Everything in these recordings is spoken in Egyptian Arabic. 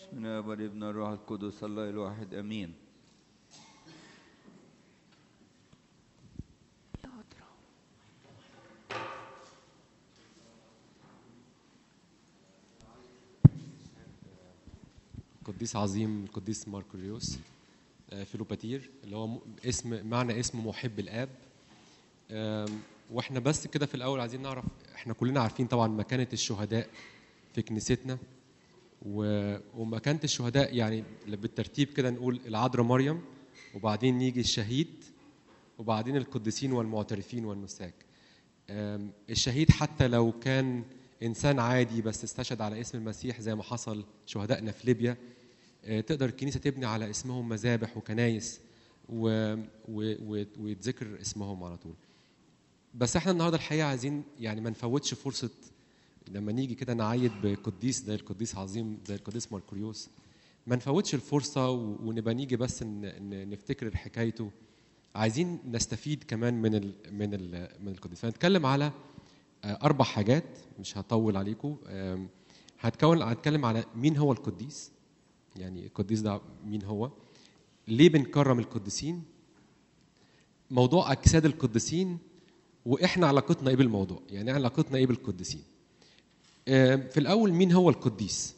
من الاب والابن والروح القدس الله الواحد امين قديس عظيم القديس ماركوريوس آه، فيلوباتير اللي هو م- اسم معنى اسم محب الاب آم، واحنا بس كده في الاول عايزين نعرف احنا كلنا عارفين طبعا مكانه الشهداء في كنيستنا و- ومكانه الشهداء يعني بالترتيب كده نقول العذراء مريم وبعدين يجي الشهيد وبعدين القديسين والمعترفين والنساك آم، الشهيد حتى لو كان انسان عادي بس استشهد على اسم المسيح زي ما حصل شهدائنا في ليبيا آه، تقدر الكنيسه تبني على اسمهم مذابح وكنايس و... و... و... ويتذكر اسمهم على طول بس احنا النهارده الحقيقه عايزين يعني ما نفوتش فرصه لما نيجي كده نعيد بقديس زي القديس عظيم زي القديس ماركوريوس ما نفوتش الفرصه و... ونبقى نيجي بس ن... ن... نفتكر حكايته عايزين نستفيد كمان من ال... من ال... من القديس فنتكلم على آه، اربع حاجات مش هطول عليكم آم، هتكون هتكلم على مين هو القديس يعني القديس ده مين هو ليه بنكرم القديسين موضوع اجساد القديسين واحنا علاقتنا ايه بالموضوع يعني علاقتنا ايه بالقديسين آم، في الاول مين هو القديس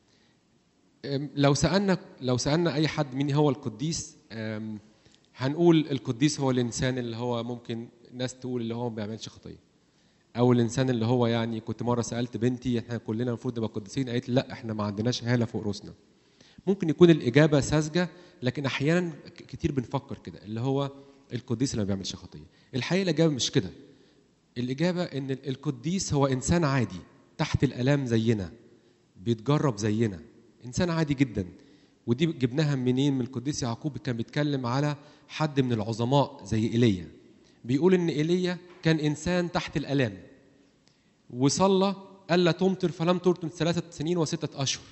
آم، لو سالنا لو سالنا اي حد مين هو القديس آم، هنقول القديس هو الانسان اللي هو ممكن ناس تقول اللي هو ما بيعملش خطيه او الانسان اللي هو يعني كنت مره سالت بنتي احنا كلنا المفروض نبقى قديسين قالت لي لا احنا ما عندناش هاله فوق راسنا ممكن يكون الاجابه ساذجه لكن احيانا ك- كتير بنفكر كده اللي هو القديس اللي ما بيعملش خطيه الحقيقه الاجابه مش كده الاجابه ان ال- القديس هو انسان عادي تحت الالام زينا بيتجرب زينا انسان عادي جدا ودي جبناها منين من القديس يعقوب كان بيتكلم على حد من العظماء زي ايليا بيقول ان ايليا كان انسان تحت الالام وصلى الا تمطر فلم تمطر ثلاثه سنين وسته اشهر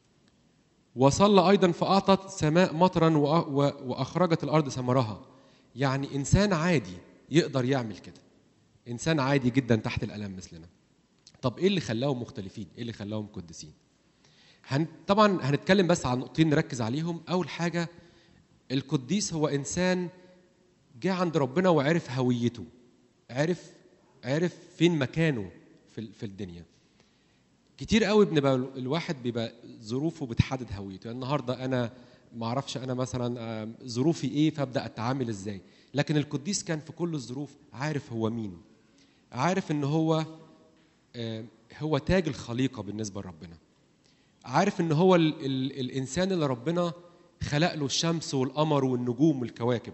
وصلى ايضا فاعطت السماء مطرا وأ- و- واخرجت الارض ثمرها يعني انسان عادي يقدر يعمل كده انسان عادي جدا تحت الالام مثلنا طب ايه اللي خلاهم مختلفين ايه اللي خلاهم قديسين هن... طبعا هنتكلم بس عن نقطتين نركز عليهم اول حاجه القديس هو انسان جه عند ربنا وعرف هويته عرف عرف فين مكانه في ال- في الدنيا كتير قوي بنبقى ال- الواحد بيبقى ظروفه بتحدد هويته يعني النهارده انا ما اعرفش انا مثلا آه، ظروفي ايه فابدا اتعامل ازاي لكن القديس كان في كل الظروف عارف هو مين عارف ان هو آه، هو تاج الخليقه بالنسبه لربنا عارف ان هو ال ال الانسان اللي ربنا خلق له الشمس والقمر والنجوم والكواكب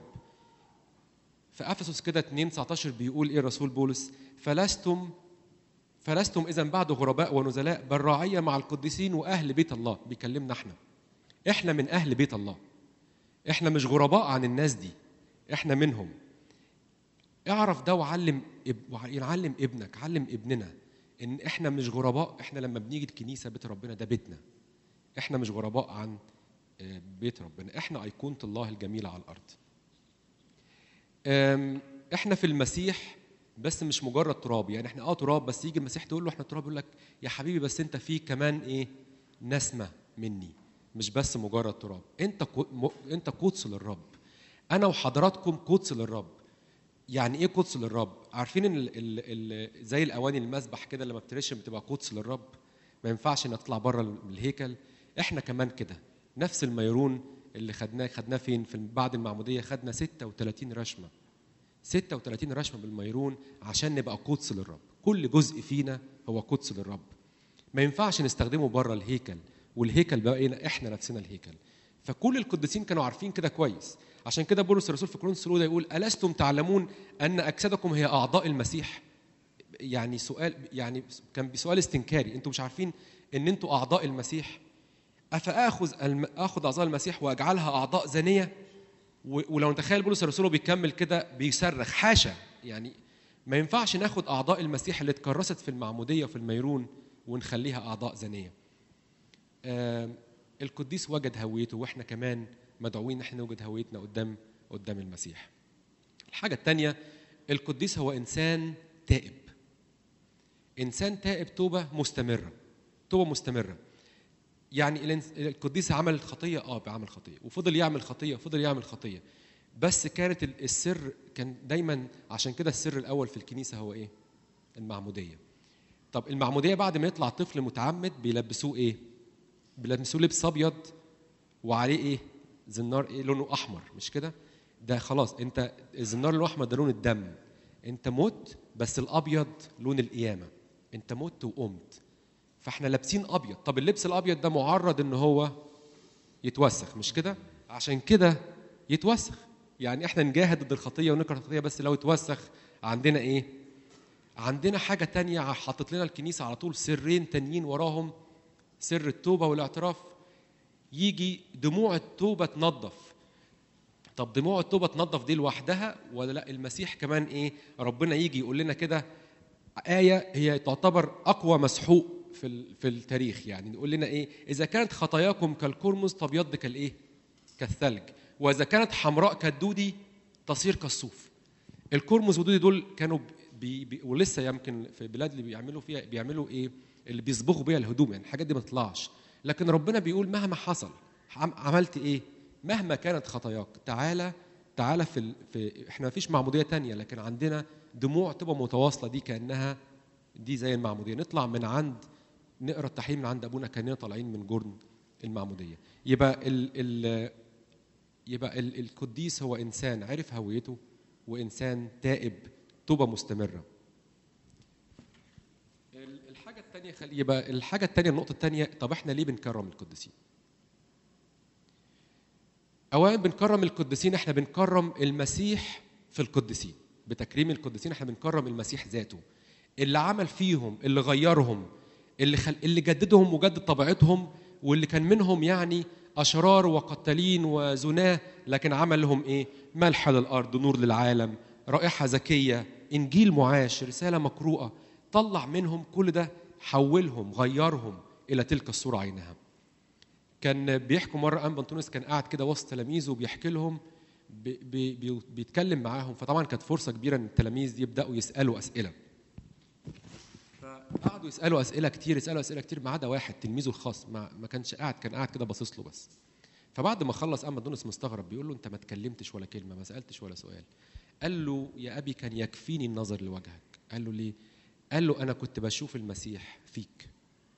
في افسس كده 2 19 بيقول ايه الرسول بولس فلستم فلستم اذا بعد غرباء ونزلاء بل راعيه مع القديسين واهل بيت الله بيكلمنا احنا احنا من اهل بيت الله احنا مش غرباء عن الناس دي احنا منهم اعرف ده وعلم اب... وعلم ابنك علم ابننا ان احنا مش غرباء احنا لما بنيجي الكنيسه بيت ربنا ده بيتنا احنا مش غرباء عن آه، بيت ربنا احنا ايقونه الله الجميله على الارض أم، احنا في المسيح بس مش مجرد تراب يعني احنا اه تراب بس يجي المسيح تقول له احنا تراب يقول لك يا حبيبي بس انت فيك كمان ايه نسمه مني مش بس مجرد تراب انت قو- م- انت قدس للرب انا وحضراتكم قدس للرب يعني ايه قدس للرب عارفين ان ال ال ال زي الاواني المسبح كده لما بترشم بتبقى قدس للرب ما ينفعش انها تطلع بره الهيكل احنا كمان كده نفس الميرون اللي خدناه خدناه فين في بعد المعموديه خدنا 36 رشمه 36 رشمه بالميرون عشان نبقى قدس للرب كل جزء فينا هو قدس للرب ما ينفعش نستخدمه بره الهيكل والهيكل بقينا احنا نفسنا الهيكل فكل القديسين كانوا عارفين كده كويس عشان كده بولس الرسول في كورنثوس الاولى يقول الستم تعلمون ان اجسادكم هي اعضاء المسيح يعني سؤال يعني كان بسؤال استنكاري انتوا مش عارفين ان انتوا اعضاء المسيح افاخذ الم... اخذ اعضاء المسيح واجعلها اعضاء زانيه و- ولو نتخيل بولس الرسول بيكمل كده بيصرخ حاشا يعني ما ينفعش ناخد اعضاء المسيح اللي اتكرست في المعموديه وفي الميرون ونخليها اعضاء زانيه آم، القديس وجد هويته واحنا كمان مدعوين ان احنا نوجد هويتنا قدام قدام المسيح الحاجه الثانيه القديس هو انسان تائب انسان تائب توبه مستمره توبه مستمره يعني الإنس- القديس عمل خطيه اه بيعمل خطيه وفضل يعمل خطيه وفضل يعمل خطيه بس كانت ال- السر كان دايما عشان كده السر الاول في الكنيسه هو ايه المعموديه طب المعموديه بعد ما يطلع طفل متعمد بيلبسوه ايه بيلبسوه لبس ابيض وعليه ايه زنار ايه لونه احمر مش كده ده خلاص انت الزنار الاحمر ده لون الدم انت مت بس الابيض لون القيامه انت مت وقمت فاحنا لابسين ابيض طب اللبس الابيض ده معرض ان هو يتوسخ مش كده عشان كده يتوسخ يعني احنا نجاهد ضد الخطيه ونكره الخطيه بس لو اتوسخ عندنا ايه عندنا حاجه تانية حاطط لنا الكنيسه على طول سرين تانيين وراهم سر التوبه والاعتراف يجي دموع التوبه تنظف طب دموع التوبه تنظف دي لوحدها ولا لا المسيح كمان ايه ربنا يجي يقول لنا كده آية هي تعتبر أقوى مسحوق في ال- في التاريخ يعني يقول لنا إيه إذا كانت خطاياكم كالقرمز تبيض كالإيه كالثلج وإذا كانت حمراء كالدودي تصير كالصوف القرمز والدودي دول كانوا بي بي ولسه يمكن في البلاد اللي بيعملوا فيها بيعملوا ايه اللي بيصبغوا بيها الهدوم يعني الحاجات دي ما تطلعش لكن ربنا بيقول مهما حصل عم- عملت ايه مهما كانت خطاياك تعالى تعالى في, ال... في احنا ما فيش معموديه تانية لكن عندنا دموع تبقى متواصله دي كانها دي زي المعموديه نطلع من عند نقرا التحريم من عند ابونا كاننا طالعين من جرن المعموديه يبقى ال... ال... يبقى ال- القديس هو انسان عرف هويته وانسان تائب توبه مستمره ال- الحاجه الثانيه خلي يبقى الحاجه الثانيه النقطه الثانيه طب احنا ليه بنكرم القديسين اولا بنكرم القديسين احنا بنكرم المسيح في القديسين بتكريم القديسين احنا بنكرم المسيح ذاته اللي عمل فيهم اللي غيرهم اللي خل... اللي جددهم وجدد طبيعتهم واللي كان منهم يعني اشرار وقتالين وزناه لكن عمل لهم ايه ملح للارض نور للعالم رائحه زكيه انجيل معاش رساله مقروءه طلع منهم كل ده حولهم غيرهم الى تلك الصوره عينها كان بيحكوا مره انبا انطونيوس كان قاعد كده وسط تلاميذه وبيحكي لهم بي بي بي بيتكلم معاهم فطبعا كانت فرصه كبيره ان التلاميذ يبداوا يسالوا اسئله فقعدوا يسالوا اسئله كتير يسالوا اسئله كتير ما عدا واحد تلميذه الخاص ما, ما كانش قاعد كان قاعد كده باصص له بس فبعد ما خلص انبا انطونيوس مستغرب بيقول له انت ما اتكلمتش ولا كلمه ما سالتش ولا سؤال قال له يا ابي كان يكفيني النظر لوجهك قال له ليه قال له انا كنت بشوف المسيح فيك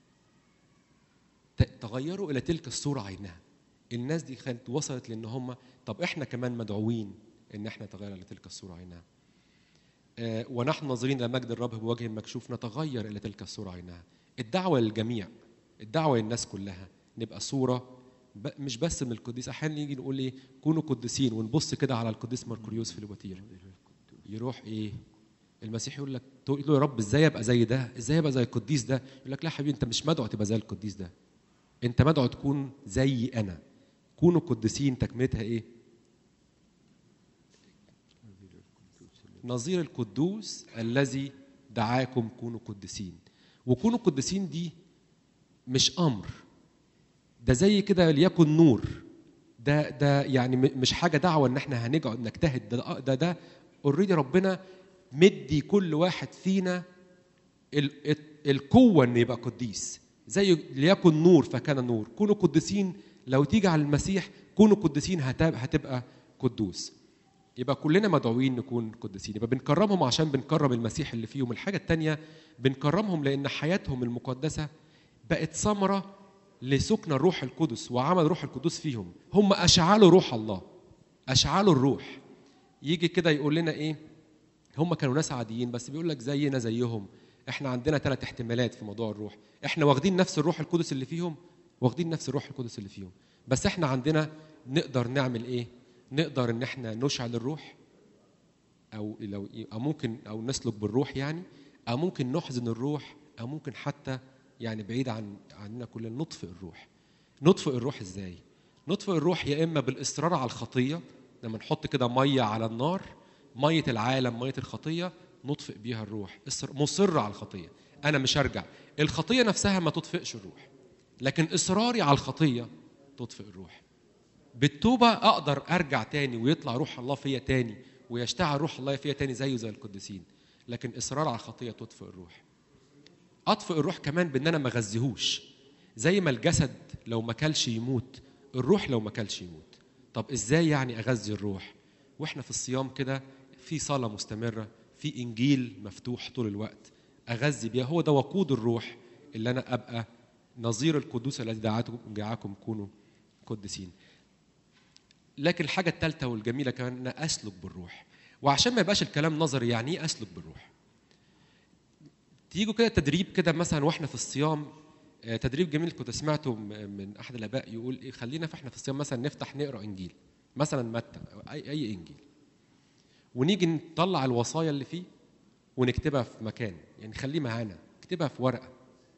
ت- تغيروا الى تلك الصوره عينها الناس دي كانت وصلت لان هم طب احنا كمان مدعوين ان احنا نتغير الى تلك الصوره عينها آه، ونحن ناظرين الى مجد الرب بوجه مكشوف نتغير الى تلك الصوره عينها الدعوه للجميع الدعوه للناس كلها نبقى صوره ب- مش بس من القديس احيانا نيجي نقول ايه كونوا قديسين ونبص كده على القديس مركوريوس في الوتير يروح ايه المسيح يقول لك تقول له يا رب ازاي ابقى زي ده ازاي ابقى زي القديس ده يقول لك لا يا حبيبي انت مش مدعو تبقى زي القديس ده انت مدعو تكون زي انا كونوا قديسين تكملتها ايه نظير القدوس الذي دعاكم كونوا قديسين وكونوا قديسين دي مش امر ده زي كده ليكن نور ده ده يعني م- مش حاجه دعوه ان احنا هنقعد نجتهد ده ده ده اوريدي ربنا مدي كل واحد فينا ال- ال- القوه ان يبقى قديس زي ليكن نور فكان نور كونوا قديسين لو تيجي على المسيح كونوا قديسين هت- هتبقى قدوس يبقى كلنا مدعوين نكون قديسين يبقى بنكرمهم عشان بنكرم المسيح اللي فيهم الحاجه الثانيه بنكرمهم لان حياتهم المقدسه بقت ثمره لسكن الروح القدس وعمل روح القدس فيهم هم اشعلوا روح الله اشعلوا الروح يجي كده يقول لنا ايه هم كانوا ناس عاديين بس بيقول لك زينا زيهم احنا عندنا ثلاث احتمالات في موضوع الروح احنا واخدين نفس الروح القدس اللي فيهم واخدين نفس الروح القدس اللي فيهم بس احنا عندنا نقدر نعمل ايه نقدر ان احنا نشعل الروح او لو او ممكن او نسلك بالروح يعني او ممكن نحزن الروح او ممكن حتى يعني بعيد عن عننا كلنا نطفئ الروح نطفئ الروح ازاي نطفئ الروح يا اما بالاصرار على الخطيه لما نحط كده ميه على النار ميه العالم ميه الخطيه نطفئ بيها الروح إصر- مصر على الخطيه انا مش هرجع الخطيه نفسها ما تطفئش الروح لكن اصراري على الخطيه تطفئ الروح بالتوبة أقدر أرجع تاني ويطلع روح الله فيا تاني ويشتعل روح الله فيا تاني زيه زي القديسين لكن إصرار على الخطية تطفئ الروح أطفئ الروح كمان بإن أنا ما أغذيهوش زي ما الجسد لو ما كلش يموت الروح لو ما كلش يموت طب ازاي يعني اغذي الروح واحنا في الصيام كده في صلاه مستمره في انجيل مفتوح طول الوقت اغذي بيها هو ده وقود الروح اللي انا ابقى نظير القدوس الذي دعاكم دعاكم كونوا قدسين لكن الحاجه الثالثه والجميله كمان ان اسلك بالروح وعشان ما يبقاش الكلام نظري يعني ايه اسلك بالروح تيجوا كده تدريب كده مثلا واحنا في الصيام آه، تدريب جميل كنت سمعته م- من احد الاباء يقول ايه خلينا فاحنا في الصيام مثلا نفتح نقرا انجيل مثلا متى أو اي اي انجيل ونيجي نطلع الوصايا اللي فيه ونكتبها في مكان يعني خليه معانا اكتبها في ورقه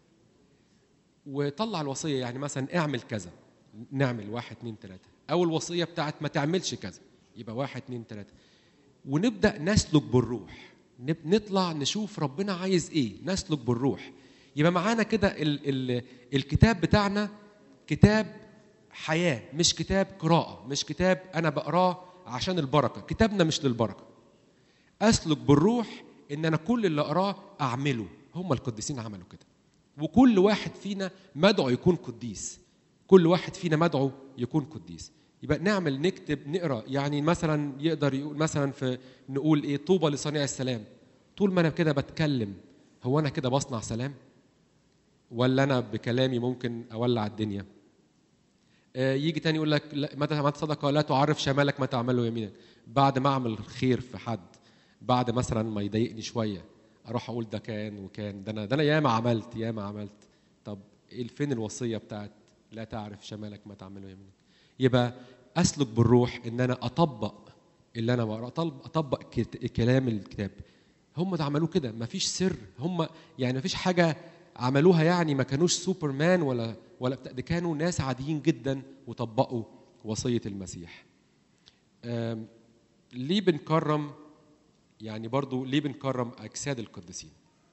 وطلع الوصيه يعني مثلا اعمل كذا نعمل واحد اتنين تلاته او الوصيه بتاعت ما تعملش كذا يبقى واحد اتنين تلاته ونبدا نسلك بالروح نب- نطلع نشوف ربنا عايز ايه نسلك بالروح يبقى معانا كده ال ال الكتاب بتاعنا كتاب حياه مش كتاب قراءه مش كتاب انا بقراه عشان البركه كتابنا مش للبركه اسلك بالروح ان انا كل اللي اقراه اعمله هم القديسين عملوا كده وكل واحد فينا مدعو يكون قديس كل واحد فينا مدعو يكون قديس يبقى نعمل نكتب نقرا يعني مثلا يقدر يقول مثلا في نقول ايه طوبى لصانع السلام طول ما انا كده بتكلم هو انا كده بصنع سلام ولا انا بكلامي ممكن اولع الدنيا آه، يجي تاني يقول لك لا- متى عملت صدقه لا تعرف شمالك ما تعمله يمينك بعد ما اعمل خير في حد بعد مثلا ما يضايقني شويه اروح اقول ده كان وكان ده انا ده انا ياما عملت ياما عملت طب إيه فين الوصيه بتاعت لا تعرف شمالك ما تعمله يمينك يبقى اسلك بالروح ان انا اطبق اللي انا بقراه أطلب- اطبق كت- كلام الكتاب هم ده عملوه كده مفيش سر هم يعني مفيش حاجه عملوها يعني ما كانوش سوبرمان ولا ولا بتاع ده كانوا ناس عاديين جدا وطبقوا وصيه المسيح آم، ليه بنكرم يعني برضو ليه بنكرم اجساد القديسين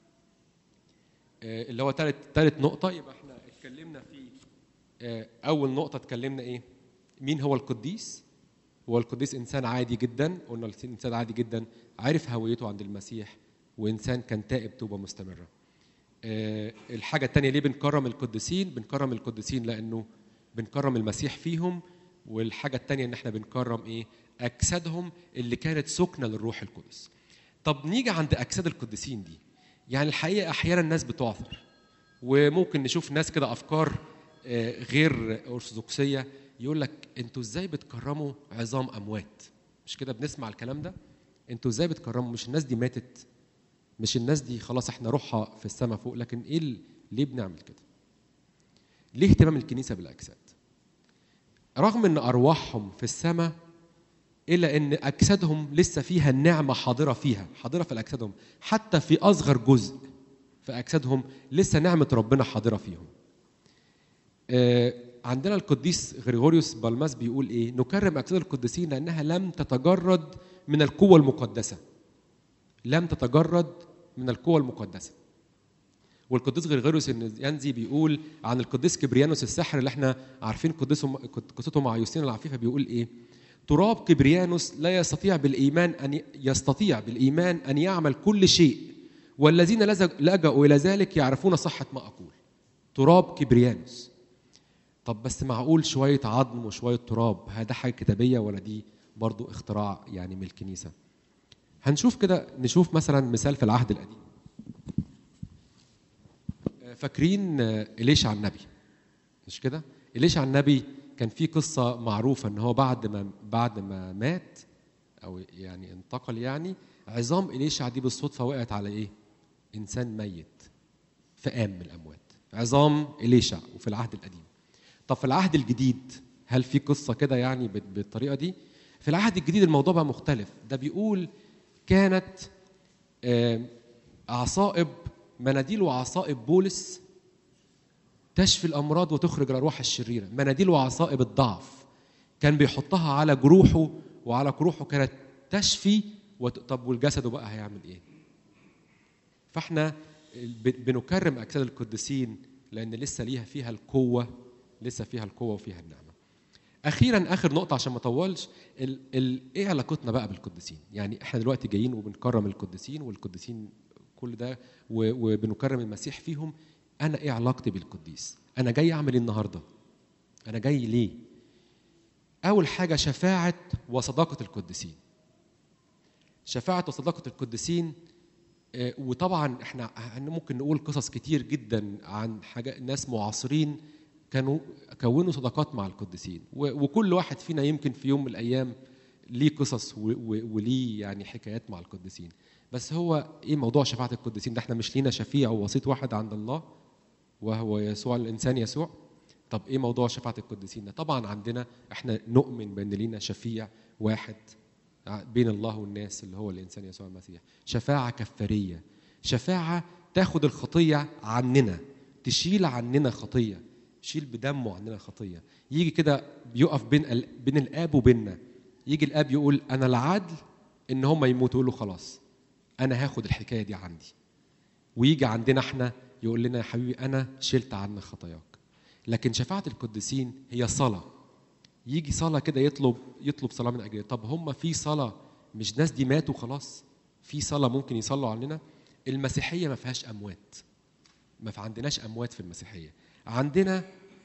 آه، اللي هو ثالث ثالث نقطه يبقى احنا اتكلمنا في آه، اول نقطه اتكلمنا ايه مين هو القديس هو القديس انسان عادي جدا قلنا الانسان عادي جدا عارف هويته عند المسيح وانسان كان تائب توبه مستمره آه، الحاجه الثانيه ليه بنكرم القديسين بنكرم القديسين لانه بنكرم المسيح فيهم والحاجه الثانيه ان احنا بنكرم ايه اجسادهم اللي كانت سكنه للروح القدس طب نيجي عند اجساد القديسين دي يعني الحقيقه احيانا الناس بتعثر وممكن نشوف ناس كده افكار آه، غير ارثوذكسيه يقول لك انتوا ازاي بتكرموا عظام اموات مش كده بنسمع الكلام ده انتوا ازاي بتكرموا مش الناس دي ماتت مش الناس دي خلاص احنا روحها في السماء فوق لكن ايه ال- ليه بنعمل كده ليه اهتمام الكنيسه بالاجساد رغم ان ارواحهم في السماء الا ان اجسادهم لسه فيها النعمه حاضره فيها حاضره في اجسادهم حتى في اصغر جزء في اجسادهم لسه نعمه ربنا حاضره فيهم آه، عندنا القديس غريغوريوس بالماس بيقول ايه نكرم اجساد القديسين لانها لم تتجرد من القوه المقدسه لم تتجرد من القوه المقدسه والقديس غريغوريوس النزيانزي بيقول عن القديس كبريانوس الساحر اللي احنا عارفين قدسه قصته مع يوستين العفيفه بيقول ايه تراب كبريانوس لا يستطيع بالايمان ان ي- يستطيع بالايمان ان يعمل كل شيء والذين لزج- لجأوا الى ذلك يعرفون صحه ما اقول تراب كبريانوس طب بس معقول شويه عظم وشويه تراب هذا حاجه كتابيه ولا دي برضو اختراع يعني من الكنيسه هنشوف كده نشوف مثلا مثال في العهد القديم فاكرين إليشع النبي مش كده؟ إليشع النبي كان في قصة معروفة إن هو بعد ما بعد ما مات أو يعني انتقل يعني عظام إليشع دي بالصدفة وقعت على إيه؟ إنسان ميت فقام من الأموات عظام إليشع وفي العهد القديم طب في العهد الجديد هل في قصة كده يعني بال- بالطريقة دي؟ في العهد الجديد الموضوع بقى مختلف ده بيقول كانت آه، عصائب مناديل وعصائب بولس تشفي الامراض وتخرج الارواح الشريره مناديل وعصائب الضعف كان بيحطها على جروحه وعلى جروحه كانت تشفي وت... طب والجسد بقى هيعمل ايه فاحنا ب- بنكرم اجساد القديسين لان لسه ليها فيها القوه لسه فيها القوه وفيها النعمه اخيرا اخر نقطه عشان ما اطولش ال... ال... ايه علاقتنا بقى بالقديسين يعني احنا دلوقتي جايين وبنكرم القديسين والقديسين كل ده و... وبنكرم المسيح فيهم انا ايه علاقتي بالقديس انا جاي اعمل ايه النهارده انا جاي ليه اول حاجه شفاعه وصداقه القديسين شفاعه وصداقه القديسين آه، وطبعا احنا ممكن نقول قصص كتير جدا عن حاجة ناس معاصرين كانوا كونوا صداقات مع القديسين و- وكل واحد فينا يمكن في يوم من الايام ليه قصص و- و- وليه يعني حكايات مع القديسين بس هو ايه موضوع شفاعه القديسين ده احنا مش لينا شفيع ووسيط واحد عند الله وهو يسوع الانسان يسوع طب ايه موضوع شفاعه القديسين ده طبعا عندنا احنا نؤمن بان لينا شفيع واحد بين الله والناس اللي هو الانسان يسوع المسيح شفاعه كفاريه شفاعه تاخد الخطيه عننا تشيل عننا خطيه تشيل بدمه عننا خطيه يجي كده بيقف بين ال- بين الاب وبيننا يجي الاب يقول انا العدل ان هم يموتوا يقول له خلاص انا هاخد الحكايه دي عندي ويجي عندنا احنا يقول لنا يا حبيبي انا شلت عنك خطاياك لكن شفاعه القديسين هي صلاه يجي صلاه كده يطلب يطلب صلاه من اجلنا طب هم في صلاه مش ناس دي ماتوا خلاص في صلاه ممكن يصلوا عننا المسيحيه ما فيهاش اموات ما في عندناش اموات في المسيحيه عندنا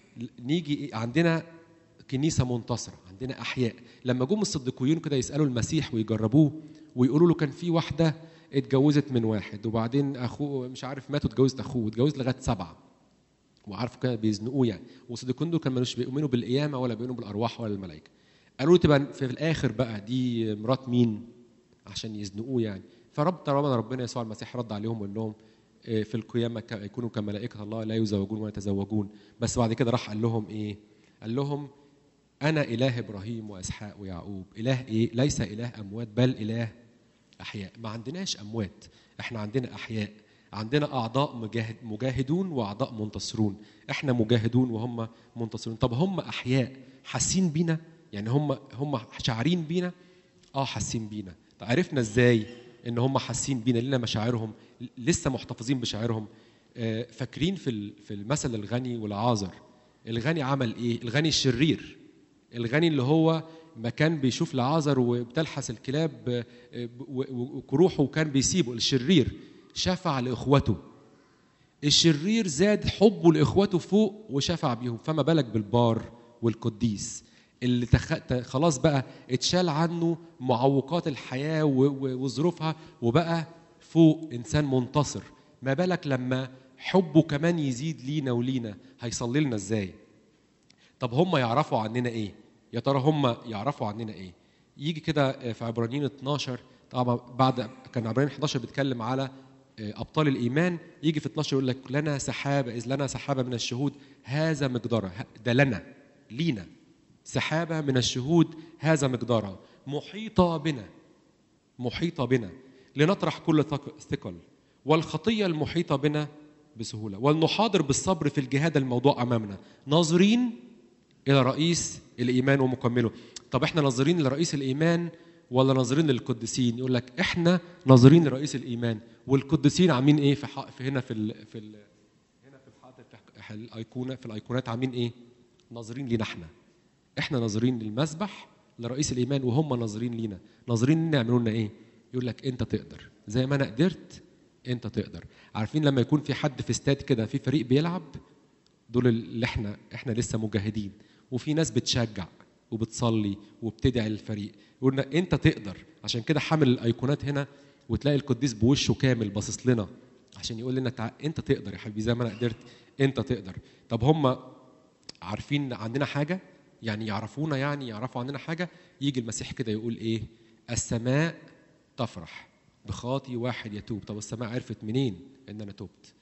نيجي إيه؟ عندنا كنيسه منتصره عندنا احياء لما جم الصديقيون كده يسالوا المسيح ويجربوه ويقولوا له كان في واحده اتجوزت من واحد وبعدين اخوه مش عارف مات واتجوزت اخوه اتجوزت لغايه سبعه وعارفوا كده بيزنقوه يعني والصديقين دول كانوا مش بيؤمنوا بالقيامه ولا بيؤمنوا بالارواح ولا الملائكه قالوا له تبقى في الاخر بقى دي مرات مين عشان يزنقوه يعني فرب طالما ربنا يسوع المسيح رد عليهم وقال لهم آه، في القيامه ك- يكونوا كملائكه الله لا يزوجون ولا يتزوجون بس بعد كده راح قال لهم ايه قال لهم انا اله ابراهيم واسحاق ويعقوب اله ايه ليس اله اموات بل اله احياء ما عندناش اموات احنا عندنا احياء عندنا اعضاء مجاهد مجاهدون واعضاء منتصرون احنا مجاهدون وهم منتصرون طب هم احياء حاسين بينا يعني هم هم شاعرين بينا اه حاسين بينا طب عرفنا ازاي ان هم حاسين بينا لنا مشاعرهم لسه محتفظين بشعائرهم آه، فاكرين في ال- في المثل الغني والعازر الغني عمل ايه الغني الشرير الغني اللي هو ما كان بيشوف لعازر وبتلحس الكلاب آه، آه، و- و- وكروحه وكان بيسيبه الشرير شفع لاخوته الشرير زاد حبه لاخوته فوق وشفع بيهم فما بالك بالبار والقديس اللي تخ... ت- خلاص بقى اتشال عنه معوقات الحياه و... و... وظروفها وبقى فوق انسان منتصر ما بالك لما حبه كمان يزيد لينا ولينا هيصلي لنا ازاي طب هم يعرفوا عننا ايه يا ترى هم يعرفوا عننا ايه يجي كده في عبرانيين 12 طبعا بعد كان عبرانيين 11 بيتكلم على ابطال الايمان يجي في 12 يقول لك لنا سحابه اذ لنا سحابه من الشهود هذا مقدارها ده لنا لينا سحابه من الشهود هذا مقدارها محيطه بنا محيطه بنا لنطرح كل ثق- ثقل والخطيه المحيطه بنا بسهوله ولنحاضر بالصبر في الجهاد الموضوع امامنا ناظرين الى رئيس الايمان ومكمله طب احنا ناظرين لرئيس الايمان ولا ناظرين للقديسين يقول لك احنا ناظرين لرئيس الايمان والقديسين عاملين ايه في, حق في هنا في ال في ال هنا في الحائط في الايقونه في الايقونات عاملين ايه ناظرين لينا احنا احنا ناظرين للمسبح لرئيس الايمان وهم ناظرين لينا ناظرين ان يعملوا لنا ايه يقول لك انت تقدر زي ما انا قدرت انت تقدر عارفين لما يكون في حد في استاد كده في فريق بيلعب دول اللي احنا احنا لسه مجاهدين وفي ناس بتشجع وبتصلي وبتدعي للفريق قلنا انت تقدر عشان كده حامل الايقونات هنا وتلاقي القديس بوشه كامل باصص لنا عشان يقول لنا تع... انت تقدر يا حبيبي زي ما انا قدرت انت تقدر طب هم عارفين عندنا حاجه يعني يعرفونا يعني يعرفوا عننا حاجه يجي المسيح كده يقول ايه السماء تفرح بخاطي واحد يتوب طب السماء عرفت منين ان انا تبت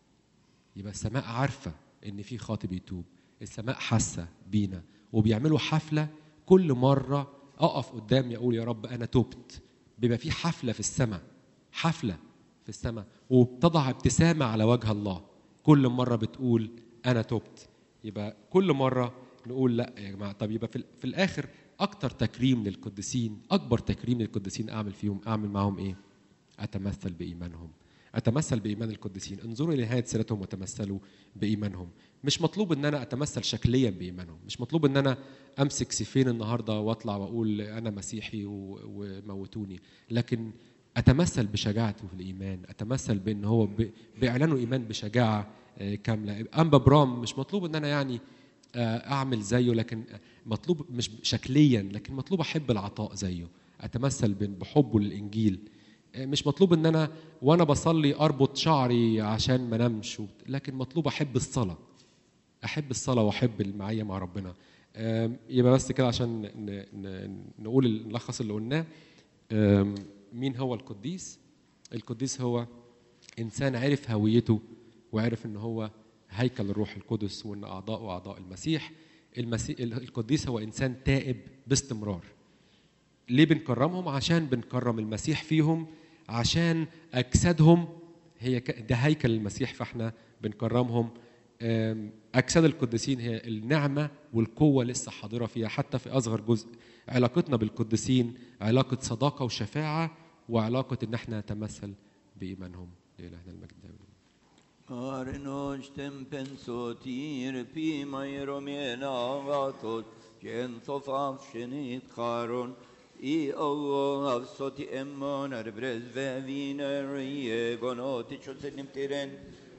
يبقى السماء عارفه ان في خاطي بيتوب السماء حاسه بينا وبيعملوا حفله كل مره اقف قدام يقول يا رب انا تبت بيبقى في حفله في السماء حفله في السماء وبتضع ابتسامه على وجه الله كل مره بتقول انا تبت يبقى كل مره نقول لا يا جماعه طب يبقى في, في الاخر اكتر تكريم للقديسين اكبر تكريم للقديسين اعمل فيهم اعمل معاهم ايه اتمثل بايمانهم اتمثل بايمان القديسين انظروا الى نهايه سيرتهم وتمثلوا بايمانهم مش مطلوب ان انا اتمثل شكليا بايمانهم مش مطلوب ان انا امسك سيفين النهارده واطلع واقول انا مسيحي و- وموتوني لكن اتمثل بشجاعته في الايمان اتمثل بان هو ب- باعلانه ايمان بشجاعه آه، كامله انبا برام مش مطلوب ان انا يعني آه، اعمل زيه لكن مطلوب مش شكليا لكن مطلوب احب العطاء زيه اتمثل بن- بحبه للانجيل آه، مش مطلوب ان انا وانا بصلي اربط شعري عشان ما انامش وبت- لكن مطلوب احب الصلاه احب الصلاه واحب المعيه مع ربنا آم، يبقى بس كده عشان ن- ن- نقول نلخص اللي قلناه آم، مين هو القديس القديس هو انسان عرف هويته وعرف ان هو هيكل الروح القدس وان اعضاؤه اعضاء المسيح المسيح القديس هو انسان تائب باستمرار ليه بنكرمهم عشان بنكرم المسيح فيهم عشان اجسادهم هي ك- ده هيكل المسيح فاحنا بنكرمهم أم، اجساد القديسين هي النعمه والقوه لسه حاضره فيها حتى في اصغر جزء علاقتنا بالقديسين علاقه صداقه وشفاعه وعلاقه ان احنا نتمثل بايمانهم لالهنا المجد دائما Arnoś tempem sotir pi majromena vatot, jen sofav shenit charon, i Allah av soti emmon ar brez veviner yegonot ichosenim tiren.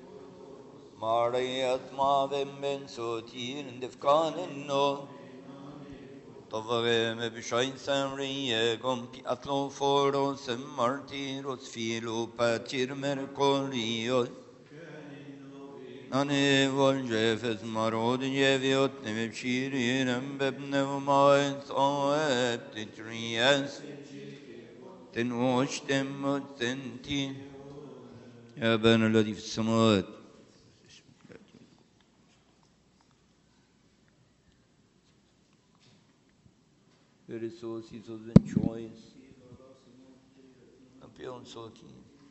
Mariat mavem ben sotir defkanen no, طفغم بشاين سامرية قم كي أطلو فوروس مارتيروس فيلو باتير مركوريوس أنا والجيفس مرود جيفيوت نمبشيرين بابن وماين صواب تترياس تنوش تموت تنتين يا أبانا الذي في السماوات resources and choice. Appeal soki.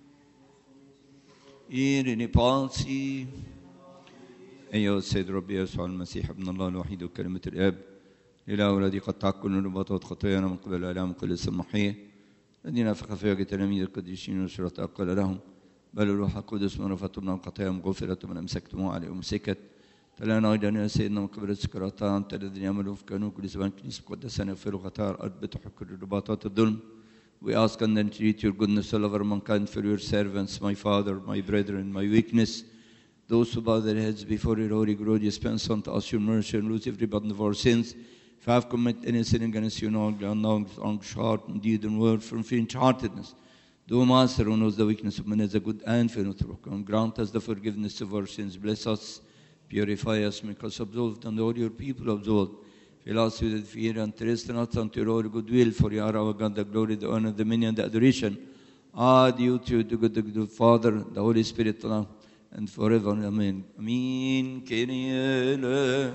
إيرني بالسي أيها السيد ربي يسوع المسيح ابن الله الوحيد وكلمة الآب إله الذي قد تعكل رباطات خطايانا من قبل الآلام كل السماحية الذين نفخ فيها تلاميذ القديسين وسرة أقل لهم بل الروح القدس من رفضتم من خطاياهم غفرت ومن أمسكتموه عليه أمسكت تلانا أيضا يا سيدنا من قبل السكراتان أنت الذين يعملون في كانوا كل زمان كنيسة مقدسة يغفروا خطايا الأرض بتحك رباطات الظلم We ask and entreat your goodness all over mankind for your servants, my father, my brethren, my weakness. Those who bow their heads before your holy glory, dispense unto us your mercy and lose every burden of our sins. If I have committed any sin against you, knowingly, unknowingly, wrong heart, and deed and word, from faint-heartedness, do Master, who knows the weakness of man, is a good and fair to and grant us the forgiveness of our sins. Bless us, purify us, make us absolved, and all your people absolved. Fill us with fear and trust not unto your goodwill, for you are our God, the glory, the honor, the dominion, the adoration. Ah, due to you, the good, the good Father, the Holy Spirit, now and forever. Amen. Amen. Kyrie eleison.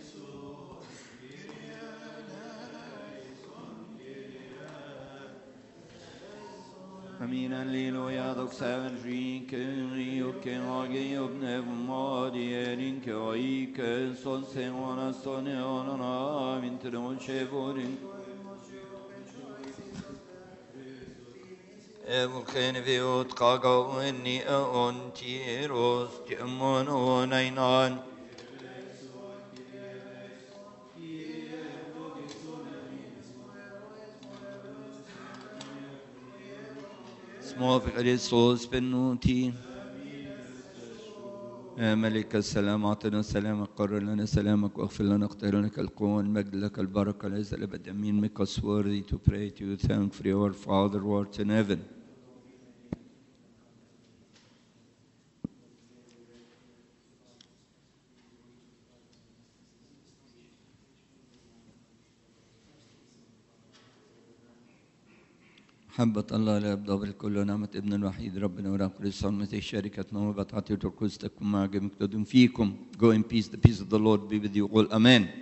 Amin alleluia doxaven rike rike age obne mari erinke aike son se ona sone ona na vintre on chevorin Evul khene viot kaga inni on tiros tiamon on ainan اسمه في خريستوس بنوتي يا ملك السلام اعطنا سلامك قرر لنا سلامك واغفر لنا اختيارك القوة المجد لك البركة ليس الابد امين make us worthy to pray to you thank for your father who art in heaven محبة الله لا يبدأ بالكل ونعمة ابن الوحيد ربنا ورب كريستوس المسيح شركة موهبة عطية القدس تكون مع جميع فيكم Go in peace the peace of the Lord be with you all Amen